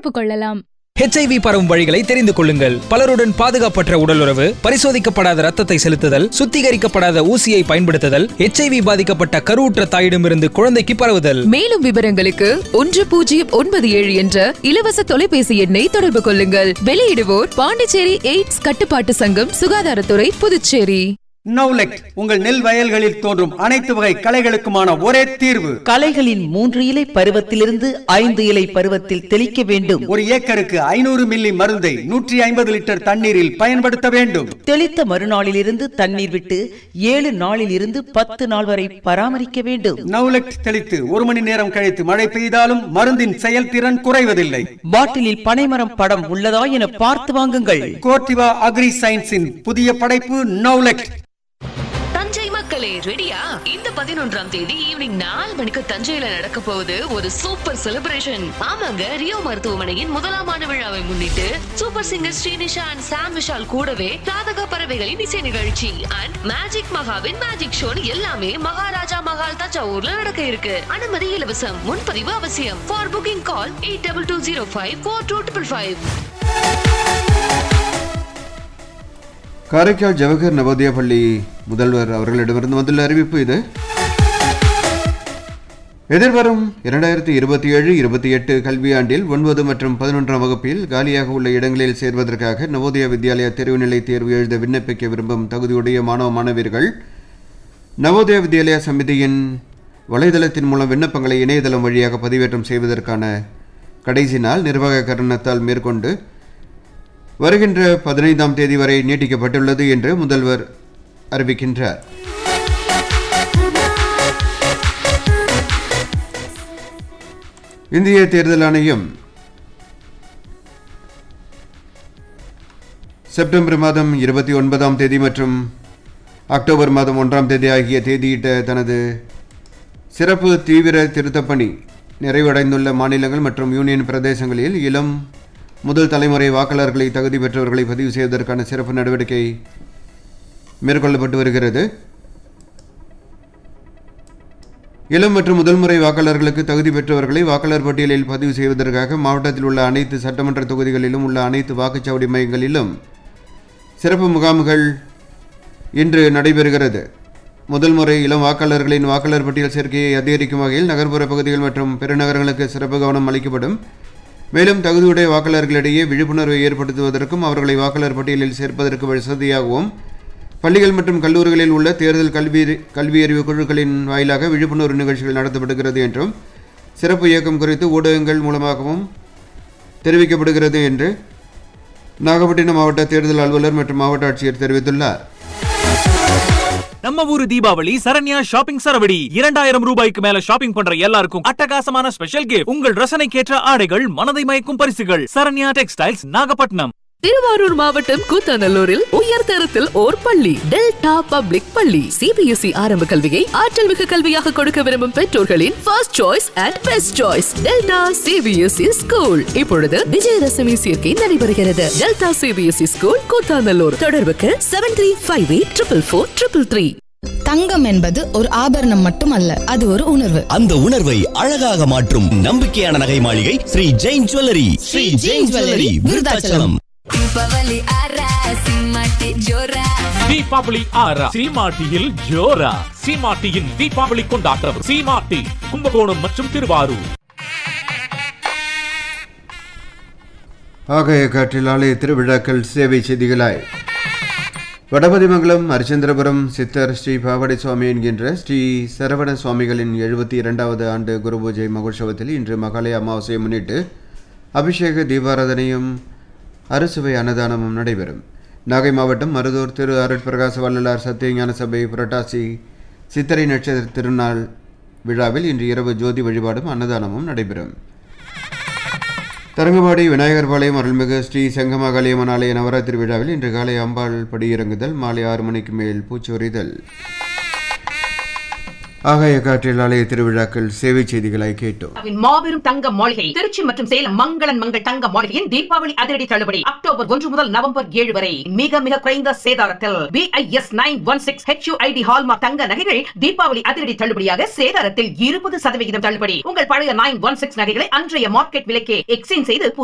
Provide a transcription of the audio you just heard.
தொடர்பு கொள்ளலாம் ஹெச்ஐவி பரவும் வழிகளை தெரிந்து கொள்ளுங்கள் பலருடன் பாதுகாப்பற்ற உடலுறவு பரிசோதிக்கப்படாத ரத்தத்தை செலுத்துதல் சுத்திகரிக்கப்படாத ஊசியை பயன்படுத்துதல் ஹெச்ஐவி பாதிக்கப்பட்ட கருவுற்ற தாயிடமிருந்து குழந்தைக்கு பரவுதல் மேலும் விவரங்களுக்கு ஒன்று பூஜ்ஜியம் ஒன்பது ஏழு என்ற இலவச தொலைபேசி எண்ணை தொடர்பு கொள்ளுங்கள் வெளியிடுவோர் பாண்டிச்சேரி எய்ட்ஸ் கட்டுப்பாட்டு சங்கம் சுகாதாரத்துறை புதுச்சேரி நவுலெக்ட் உங்கள் நெல் வயல்களில் தோன்றும் அனைத்து வகை களைகளுக்குமான ஒரே தீர்வு களைகளின் மூன்று இலை பருவத்திலிருந்து ஐந்து இலை பருவத்தில் தெளிக்க வேண்டும் ஒரு ஏக்கருக்கு ஐநூறு மில்லி மருந்தை நூற்றி ஐம்பது லிட்டர் தண்ணீரில் பயன்படுத்த வேண்டும் தெளித்த மறுநாளிலிருந்து தண்ணீர் விட்டு ஏழு நாளில் இருந்து பத்து நாள் வரை பராமரிக்க வேண்டும் நவுலெக்ட் தெளித்து ஒரு மணி நேரம் கழித்து மழை பெய்தாலும் மருந்தின் செயல்திறன் குறைவதில்லை பாட்டிலில் பனைமரம் படம் உள்ளதா என பார்த்து வாங்குங்கள் கோர்டிவா அக்ரி சயின்ஸின் புதிய படைப்பு நவுலெக்ட் தஞ்சை மக்களே ரெடியா இந்த பதினொன்றாம் தேதி ஈவினிங் நாலு மணிக்கு தஞ்சையில நடக்க போகுது ஒரு சூப்பர் செலிப்ரேஷன் ஆமாங்க ரியோ மருத்துவமனையின் முதலாம் ஆண்டு விழாவை முன்னிட்டு super singer Srinisha and Sam Vishal கூடவே ராதக பறவைகளின் இசை நிகழ்ச்சி அண்ட் மேஜிக் மகாவின் மேஜிக் ஷோ எல்லாமே மகாராஜா மகால் தஞ்சாவூர்ல நடக்க இருக்கு அனுமதி இலவசம் முன்பதிவு அவசியம் for booking call eight double two zero five four two triple five Karaikal Jawahar Navodaya பள்ளி முதல்வர் அவர்களிடமிருந்து வந்துள்ள அறிவிப்பு இது எதிர்வரும் இரண்டாயிரத்தி இருபத்தி ஏழு இருபத்தி எட்டு கல்வியாண்டில் ஒன்பது மற்றும் பதினொன்றாம் வகுப்பில் காலியாக உள்ள இடங்களில் சேர்வதற்காக நவோதயா வித்யாலயா தேர்வுநிலை தேர்வு எழுத விண்ணப்பிக்க விரும்பும் தகுதியுடைய மாணவ மாணவியர்கள் நவோதயா வித்யாலயா சமிதியின் வலைதளத்தின் மூலம் விண்ணப்பங்களை இணையதளம் வழியாக பதிவேற்றம் செய்வதற்கான கடைசி நாள் நிர்வாக காரணத்தால் மேற்கொண்டு வருகின்ற பதினைந்தாம் தேதி வரை நீட்டிக்கப்பட்டுள்ளது என்று முதல்வர் அறிவிக்கின்றார் இந்திய தேர்தல் ஆணையம் செப்டம்பர் மாதம் இருபத்தி ஒன்பதாம் தேதி மற்றும் அக்டோபர் மாதம் ஒன்றாம் தேதி ஆகிய தேதியிட்ட தனது சிறப்பு தீவிர திருத்தப் பணி நிறைவடைந்துள்ள மாநிலங்கள் மற்றும் யூனியன் பிரதேசங்களில் இளம் முதல் தலைமுறை வாக்காளர்களை தகுதி பெற்றவர்களை பதிவு செய்வதற்கான சிறப்பு நடவடிக்கை மேற்கொள்ளப்பட்டு வருகிறது இளம் மற்றும் முதல் முறை வாக்காளர்களுக்கு தகுதி பெற்றவர்களை வாக்காளர் பட்டியலில் பதிவு செய்வதற்காக மாவட்டத்தில் உள்ள அனைத்து சட்டமன்ற தொகுதிகளிலும் உள்ள அனைத்து வாக்குச்சாவடி மையங்களிலும் சிறப்பு முகாம்கள் இன்று நடைபெறுகிறது முதல் முறை இளம் வாக்காளர்களின் வாக்காளர் பட்டியல் சேர்க்கையை அதிகரிக்கும் வகையில் நகர்ப்புற பகுதிகள் மற்றும் பெருநகரங்களுக்கு சிறப்பு கவனம் அளிக்கப்படும் மேலும் தகுதியுடைய வாக்காளர்களிடையே விழிப்புணர்வை ஏற்படுத்துவதற்கும் அவர்களை வாக்காளர் பட்டியலில் சேர்ப்பதற்கு வசதியாகவும் பள்ளிகள் மற்றும் கல்லூரிகளில் உள்ள தேர்தல் கல்வி கல்வியறிவு குழுக்களின் வாயிலாக விழிப்புணர்வு நிகழ்ச்சிகள் நடத்தப்படுகிறது என்றும் சிறப்பு இயக்கம் குறித்து ஊடகங்கள் மூலமாகவும் தெரிவிக்கப்படுகிறது என்று நாகப்பட்டினம் மாவட்ட தேர்தல் அலுவலர் மற்றும் மாவட்ட ஆட்சியர் தெரிவித்துள்ளார் நம்ம ஊரு தீபாவளி சரண்யா ஷாப்பிங் சரவடி இரண்டாயிரம் ரூபாய்க்கு மேல ஷாப்பிங் பண்ற எல்லாருக்கும் அட்டகாசமான ஸ்பெஷல் கிஃப்ட் உங்கள் ரசனைக்கேற்ற ஆடைகள் மனதை மயக்கும் பரிசுகள் சரண்யா டெக்ஸ்டைல்ஸ் நாகப்பட்டினம் திருவாரூர் மாவட்டம் கூத்தாநல்லூரில் உயர் தரத்தில் ஓர் பள்ளி டெல்டா பப்ளிக் பள்ளி சிபிஎஸ்இ ஆரம்ப கல்வியை ஆற்றல் மிகு கல்வியாக கொடுக்க விரும்பும் பெற்றோர்களின் first choice and best choice Delta CBSE school இப்பொழுது விஜயதசமி சேர்க்கை நடைபெறுகிறது டெல்டா சிபிஎஸ்இ ஸ்கூல் கூத்தாநல்லூர் தொடர்புக்கு seven three five eight triple four triple three தங்கம் என்பது ஒரு ஆபரணம் மட்டுமல்ல அது ஒரு உணர்வு அந்த உணர்வை அழகாக மாற்றும் நம்பிக்கையான நகை மாளிகை ஸ்ரீ ஜெயின் ஜுவல்லரி ஸ்ரீ ஜெயின் ஜுவல்லரி விருதாச்சலம் ದೀಪಾವಳಿ ಆರ ಸಿಂಹಕ್ಕೆ ಜೋರ தீபாவளி ஆறா சீமாட்டியில் ஜோரா சீமாட்டியின் தீபாவளி கொண்டாட்டம் சீமாட்டி கும்பகோணம் மற்றும் திருவாரூர் ஆகாய காற்றில் ஆலய திருவிழாக்கள் சேவை செய்திகளாய் வடபதிமங்கலம் அரிச்சந்திரபுரம் சித்தர் ஸ்ரீ பாவடை சுவாமி என்கின்ற ஸ்ரீ சரவண சுவாமிகளின் எழுபத்தி இரண்டாவது ஆண்டு குரு பூஜை மகோற்சவத்தில் இன்று மகாலய அமாவாசையை முன்னிட்டு அபிஷேக தீபாராதனையும் அறுசுவை அன்னதானமும் நடைபெறும் நாகை மாவட்டம் மருதூர் திரு அருட்பிரகாச வள்ளலார் சத்தியஞான சபை புரட்டாசி சித்திரை நட்சத்திர திருநாள் விழாவில் இன்று இரவு ஜோதி வழிபாடும் அன்னதானமும் நடைபெறும் தரங்கம்பாடி விநாயகர் பாளையம் அருள்மிகு ஸ்ரீ செங்கமகாளியம்மன் ஆலய நவராத்திரி விழாவில் இன்று காலை அம்பாள் படியிறங்குதல் மாலை ஆறு மணிக்கு மேல் பூச்சொரிதல் ஆகாய காற்றில் ஆலய திருவிழாக்கள் சேவை செய்திகளாய் கேட்டோம் மாபெரும் தங்க மாளிகை திருச்சி மற்றும் சேலம் மங்களன் மங்கள் தங்க மாளிகையின் தீபாவளி அதிரடி தள்ளுபடி அக்டோபர் ஒன்று முதல் நவம்பர் ஏழு வரை மிக மிக குறைந்த சேதாரத்தில் BIS nine one six HUID hallmark தங்க நகைகள் தீபாவளி அதிரடி தள்ளுபடியாக சேதாரத்தில் இருபது சதவிகிதம் தள்ளுபடி உங்கள் பழைய நைன் ஒன் சிக்ஸ் நகைகளை அன்றைய மார்க்கெட் விலைக்கே எக்ஸ்சேஞ்ச் செய்து